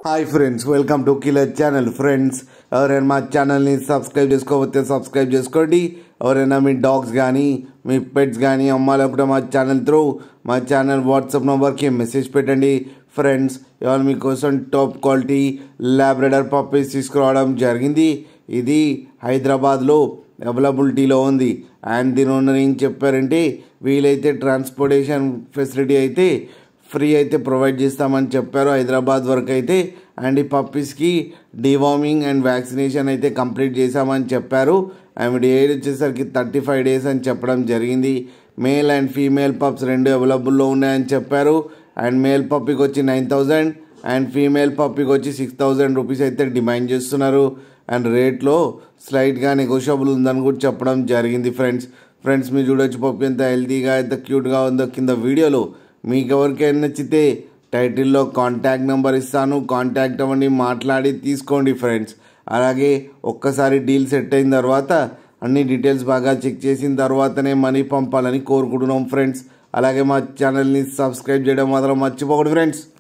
hi friends welcome to killer channel friends ఎవరైనా మా ఛానల్ని సబ్స్క్రైబ్ చేసుకోకపోతే సబ్స్క్రైబ్ చేసుకోండి ఎవరైనా మీ డాగ్స్ కానీ మీ పెట్స్ కానీ అమ్మాలనుకుంటే మా ఛానల్ త్రూ మా ఛానల్ వాట్సాప్ నెంబర్కి మెసేజ్ పెట్టండి ఫ్రెండ్స్ ఇవాళ మీకోసం టాప్ క్వాలిటీ ల్యాబ్రెడర్ పప్పీస్ తీసుకురావడం జరిగింది ఇది హైదరాబాద్లో అవైలబిలిటీలో ఉంది అండ్ దీని ఓనర్ ఏం చెప్పారంటే వీలైతే ట్రాన్స్పోర్టేషన్ ఫెసిలిటీ అయితే ఫ్రీ అయితే ప్రొవైడ్ చేస్తామని చెప్పారు హైదరాబాద్ వరకు అయితే అండ్ ఈ పప్పీస్కి డివార్మింగ్ అండ్ వ్యాక్సినేషన్ అయితే కంప్లీట్ చేశామని చెప్పారు అండ్ ఏజ్ వచ్చేసరికి థర్టీ ఫైవ్ డేస్ అని చెప్పడం జరిగింది మేల్ అండ్ ఫీమేల్ పప్స్ రెండు అవైలబుల్లో ఉన్నాయని చెప్పారు అండ్ మేల్ పప్పీకి వచ్చి నైన్ థౌజండ్ అండ్ ఫీమేల్ పప్పీకి వచ్చి సిక్స్ థౌజండ్ రూపీస్ అయితే డిమాండ్ చేస్తున్నారు అండ్ రేట్లో స్లైట్గా నెగోషియబుల్ ఉందని కూడా చెప్పడం జరిగింది ఫ్రెండ్స్ ఫ్రెండ్స్ మీరు చూడొచ్చు పప్పి ఎంత హెల్తీగా ఎంత క్యూట్గా ఉందో కింద వీడియోలో మీకు ఎవరికైనా నచ్చితే టైటిల్లో కాంటాక్ట్ నెంబర్ ఇస్తాను కాంటాక్ట్ అవ్వండి మాట్లాడి తీసుకోండి ఫ్రెండ్స్ అలాగే ఒక్కసారి డీల్ సెట్ అయిన తర్వాత అన్ని డీటెయిల్స్ బాగా చెక్ చేసిన తర్వాతనే మనీ పంపాలని కోరుకుంటున్నాం ఫ్రెండ్స్ అలాగే మా ఛానల్ని సబ్స్క్రైబ్ చేయడం మాత్రం మర్చిపోకూడదు ఫ్రెండ్స్